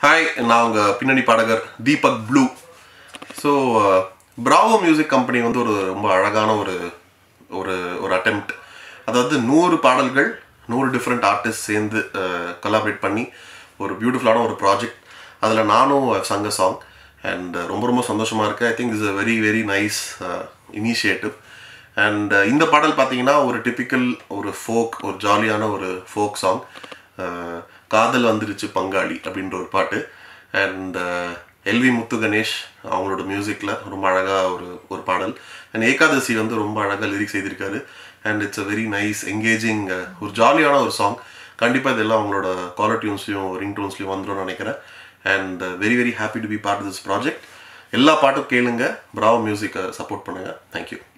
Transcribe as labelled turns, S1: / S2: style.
S1: hi நான் உங்கள் பின்னணி பாடகர் Deepak Blue so Bravo music company வந்து ஒரு ரொம்ப அழகான ஒரு ஒரு ஒரு அட்டெம்ப்ட் அதாவது நூறு பாடல்கள் நூறு டிஃப்ரெண்ட் ஆர்டிஸ்ட் சேர்ந்து கொலாபரேட் பண்ணி ஒரு பியூட்டிஃபுல்லான ஒரு ப்ராஜெக்ட் அதில் நானும் சங்க சாங் அண்ட் ரொம்ப ரொம்ப சந்தோஷமாக இருக்குது I think is a very very nice initiative and இந்த பாடல் பார்த்தீங்கன்னா ஒரு டிப்பிக்கல் ஒரு ஃபோக் ஒரு ஜாலியான ஒரு ஃபோக் சாங் காதல் வந்துருச்சு பங்காளி அப்படின்ற ஒரு பாட்டு அண்ட் எல்வி முத்து கணேஷ் அவங்களோட மியூசிக்கில் ரொம்ப அழகாக ஒரு ஒரு பாடல் அண்ட் ஏகாதசி வந்து ரொம்ப அழகாக லிரிக்ஸ் செய்திருக்காரு and it's a very nice engaging ஒரு ஜாலியான ஒரு சாங் கண்டிப்பாக இதெல்லாம் அவங்களோட காலர் டியூன்ஸ்லையும் ரிங் டூன்ஸ்லையும் வந்துடும் நினைக்கிறேன் and very very happy to be part this project எல்லா பாட்டும் கேளுங்க பிராவோ மியூசிக்கை சப்போர்ட் பண்ணுங்கள் தேங்க்யூ